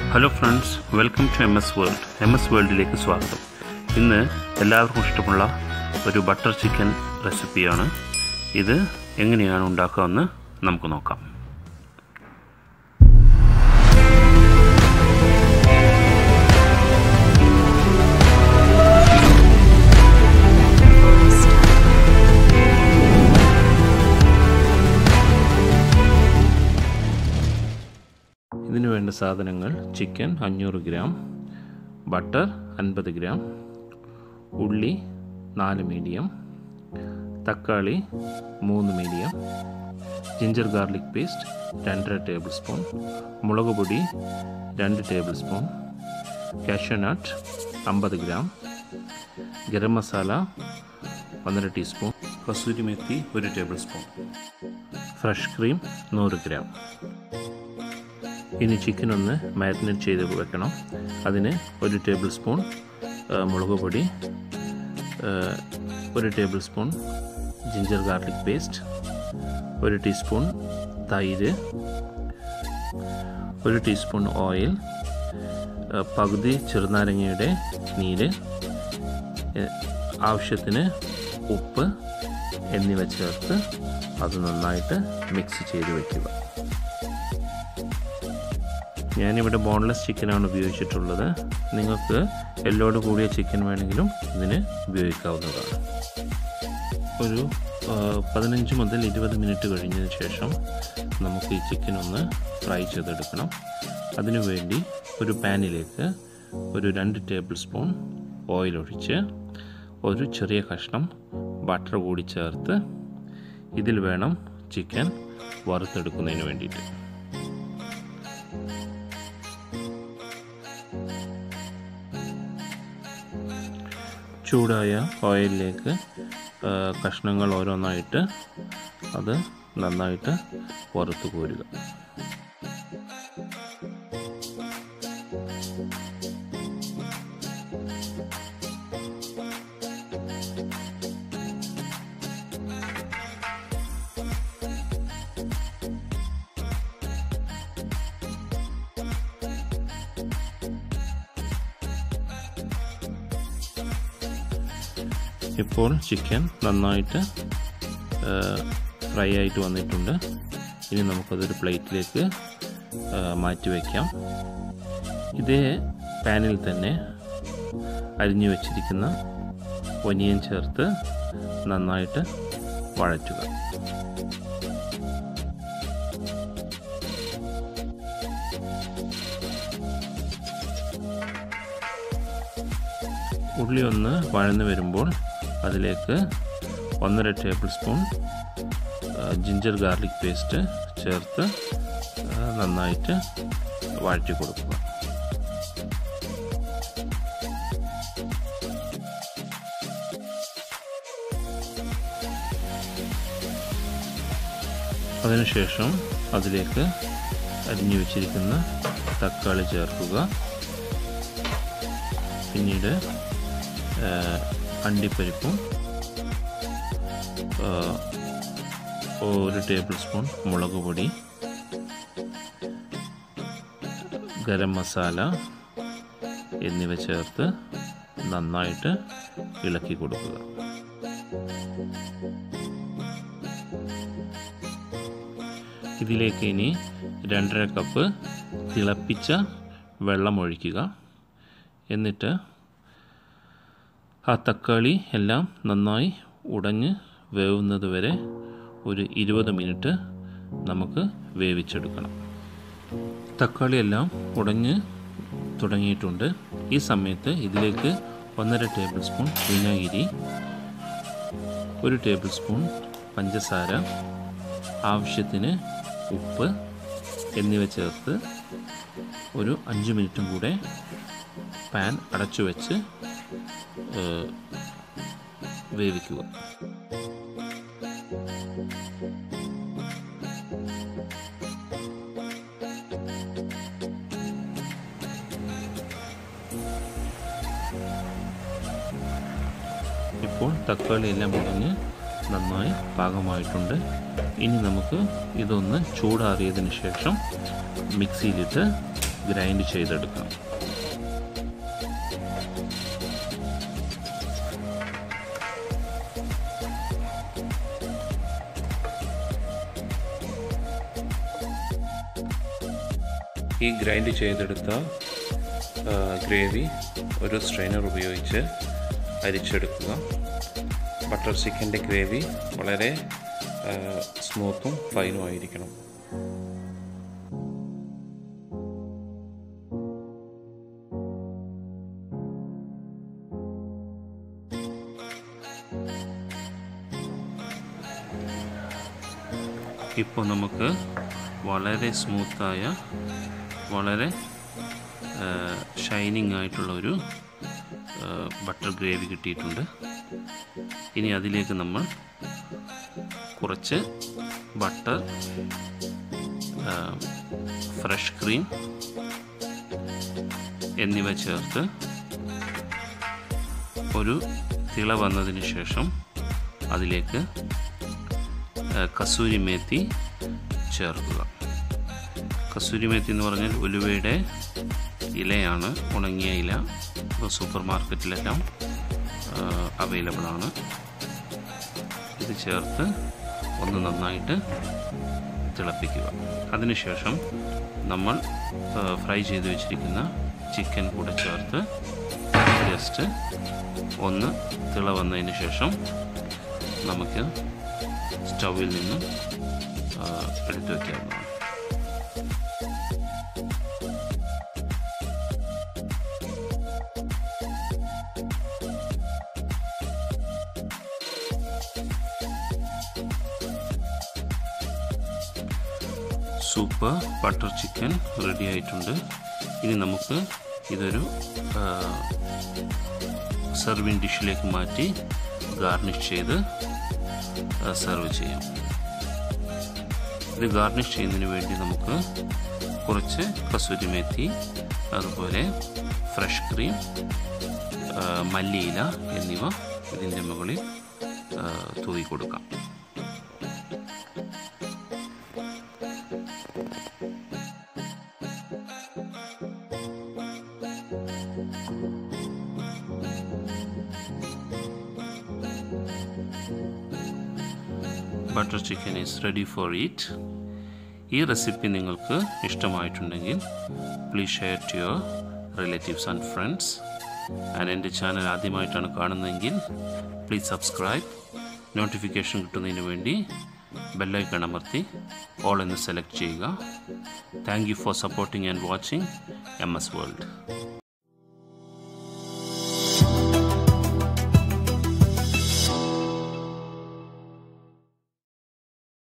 hello friends welcome to M S world M S വേൾഡിലേക്ക് സ്വാഗതം ഇന്ന് എല്ലാവർക്കും ഇഷ്ടമുള്ള ഒരു ബട്ടർ ചിക്കൻ റെസിപ്പിയാണ് ഇത് എങ്ങനെയാണ് ഉണ്ടാക്കുകയെന്ന് നമുക്ക് നോക്കാം ഇതിന് വേണ്ട സാധനങ്ങൾ ചിക്കൻ അഞ്ഞൂറ് ഗ്രാം ബട്ടർ അൻപത് ഗ്രാം ഉള്ളി നാല് മീഡിയം തക്കാളി മൂന്ന് മീഡിയം ജിഞ്ചർ ഗാർലിക് പേസ്റ്റ് രണ്ടര ടേബിൾ സ്പൂൺ മുളക് പൊടി രണ്ട് ടേബിൾ സ്പൂൺ കാഷ്യനട്ട് അമ്പത് ഗ്രാം ഗരം മസാല ഒന്നര ടീസ്പൂൺ കസൂരി മെത്തി ഒരു ടേബിൾ സ്പൂൺ ഫ്രഷ് ക്രീം നൂറ് ഗ്രാം ഇനി ചിക്കൻ ഒന്ന് മാരിനേറ്റ് ചെയ്ത് വെക്കണം അതിന് ഒരു ടേബിൾ സ്പൂൺ മുളക് പൊടി ഒരു tablespoon ginger garlic paste ഒരു ടീസ്പൂൺ തൈര് ഒരു ടീസ്പൂൺ ഓയിൽ പകുതി ചെറുനാരങ്ങയുടെ നീര് ആവശ്യത്തിന് ഉപ്പ് എന്നിവ ചേർത്ത് അത് നന്നായിട്ട് മിക്സ് ചെയ്ത് വയ്ക്കുക ഞാനിവിടെ ബോൺലെസ് ചിക്കനാണ് ഉപയോഗിച്ചിട്ടുള്ളത് നിങ്ങൾക്ക് എല്ലോട് കൂടിയ ചിക്കൻ വേണമെങ്കിലും ഇതിന് ഉപയോഗിക്കാവുന്നതാണ് ഒരു പതിനഞ്ച് മുതൽ ഇരുപത് മിനിറ്റ് കഴിഞ്ഞതിന് ശേഷം നമുക്ക് ഈ ചിക്കൻ ഒന്ന് ഫ്രൈ ചെയ്തെടുക്കണം അതിനുവേണ്ടി ഒരു പാനിലേക്ക് ഒരു രണ്ട് ടേബിൾ സ്പൂൺ ഓയിൽ ഒഴിച്ച് ഒരു ചെറിയ കഷ്ണം ബട്ടർ കൂടി ചേർത്ത് ഇതിൽ വേണം ചിക്കൻ വറുത്തെടുക്കുന്നതിന് വേണ്ടിയിട്ട് ചൂടായ ഓയിലിലേക്ക് കഷ്ണങ്ങൾ ഓരോന്നായിട്ട് അത് നന്നായിട്ട് വറുത്ത് കോരുക ഇപ്പോൾ ചിക്കൻ നന്നായിട്ട് ഫ്രൈ ആയിട്ട് വന്നിട്ടുണ്ട് ഇനി നമുക്കതൊരു പ്ലേറ്റിലേക്ക് മാറ്റി വയ്ക്കാം ഇതേ പാനിൽ തന്നെ അരിഞ്ഞു വെച്ചിരിക്കുന്ന ഒനിയൻ ചേർത്ത് നന്നായിട്ട് വഴറ്റുക ഉള്ളി ഒന്ന് വഴന്നു വരുമ്പോൾ അതിലേക്ക് ഒന്നര tablespoon ginger garlic paste ചേർത്ത് നന്നായിട്ട് വഴറ്റി കൊടുക്കുക അതിനുശേഷം അതിലേക്ക് അരിഞ്ഞു വെച്ചിരിക്കുന്ന തക്കാളി ചേർക്കുക പിന്നീട് അണ്ടിപ്പരിപ്പും ഒരു ടേബിൾ സ്പൂൺ മുളക് പൊടി ഗരം മസാല എന്നിവ ചേർത്ത് നന്നായിട്ട് ഇളക്കി കൊടുക്കുക ഇതിലേക്ക് ഇനി രണ്ടര കപ്പ് തിളപ്പിച്ച വെള്ളം ഒഴിക്കുക എന്നിട്ട് ആ തക്കാളി എല്ലാം നന്നായി ഉടഞ്ഞ് വേവുന്നത് വരെ ഒരു ഇരുപത് മിനിറ്റ് നമുക്ക് വേവിച്ചെടുക്കണം തക്കാളി എല്ലാം ഉടഞ്ഞ് തുടങ്ങിയിട്ടുണ്ട് ഈ സമയത്ത് ഇതിലേക്ക് ഒന്നര ടേബിൾ സ്പൂൺ വിനാഗിരി ഒരു ടേബിൾ സ്പൂൺ പഞ്ചസാര ആവശ്യത്തിന് ഉപ്പ് എന്നിവ ചേർത്ത് ഒരു അഞ്ച് മിനിറ്റും കൂടെ പാൻ അടച്ചു വെച്ച് വേവിക്കുക ഇപ്പോൾ തക്കാളി എല്ലാം മുടഞ്ഞ് നന്നായി പാകമായിട്ടുണ്ട് ഇനി നമുക്ക് ഇതൊന്ന് ചൂടാറിയതിന് ശേഷം മിക്സിയിലിട്ട് ഗ്രൈൻഡ് ചെയ്തെടുക്കാം ഈ ഗ്രൈൻഡ് ചെയ്തെടുത്ത ഗ്രേവി ഒരു സ്ട്രെയിനർ ഉപയോഗിച്ച് അരിച്ചെടുക്കുക ബട്ടർ ചിക്കൻ്റെ ഗ്രേവി വളരെ സ്മൂത്തും ഫൈനും ആയിരിക്കണം ഇപ്പോൾ നമുക്ക് വളരെ സ്മൂത്തായ വളരെ ഷൈനിങ് ആയിട്ടുള്ള ഒരു ബട്ടർ ഗ്രേവി കിട്ടിയിട്ടുണ്ട് ഇനി അതിലേക്ക് നമ്മൾ കുറച്ച് ബട്ടർ ഫ്രഷ് ക്രീം എന്നിവ ചേർത്ത് ഒരു തിള വന്നതിന് ശേഷം അതിലേക്ക് കസൂരി മേത്തി ചേർക്കുക കസൂരി മേത്തി എന്ന് പറഞ്ഞാൽ ഉലുവയുടെ ഇലയാണ് ഉണങ്ങിയ ഇല ഇപ്പോൾ സൂപ്പർ മാർക്കറ്റിലെല്ലാം അവൈലബിൾ ആണ് ഇത് ചേർത്ത് ഒന്ന് നന്നായിട്ട് തിളപ്പിക്കുക അതിനുശേഷം നമ്മൾ ഫ്രൈ ചെയ്ത് വെച്ചിരിക്കുന്ന ചിക്കൻ കൂടെ ചേർത്ത് ജസ്റ്റ് ഒന്ന് തിള വന്നതിന് ശേഷം നമുക്ക് സ്റ്റൗവിൽ നിന്ന് എടുത്തു വയ്ക്കാവുന്നതാണ് സൂപ്പ് ബട്ടർ ചിക്കൻ റെഡി ആയിട്ടുണ്ട് ഇനി നമുക്ക് ഇതൊരു സെർവിങ് ഡിഷിലേക്ക് മാറ്റി ഗാർണിഷ് ചെയ്ത് സെർവ് ചെയ്യാം ഇത് ഗാർണിഷ് ചെയ്യുന്നതിന് വേണ്ടി നമുക്ക് കുറച്ച് കസൂരി മേത്തി അതുപോലെ ഫ്രഷ് ക്രീം മല്ലിയില എന്നിവ ഇതിൻ്റെ മുകളിൽ തൂവി കൊടുക്കാം butter chicken is ready for eat ഈ റെസിപ്പി നിങ്ങൾക്ക് ഇഷ്ടമായിട്ടുണ്ടെങ്കിൽ please share to your relatives and friends and എൻ്റെ ചാനൽ ആദ്യമായിട്ടാണ് കാണുന്നതെങ്കിൽ പ്ലീസ് സബ്സ്ക്രൈബ് നോട്ടിഫിക്കേഷൻ കിട്ടുന്നതിന് വേണ്ടി ബെല്ലൈക്കൺ അമർത്തി ഓൾ എന്ന് സെലക്ട് ചെയ്യുക thank you for supporting and watching M S world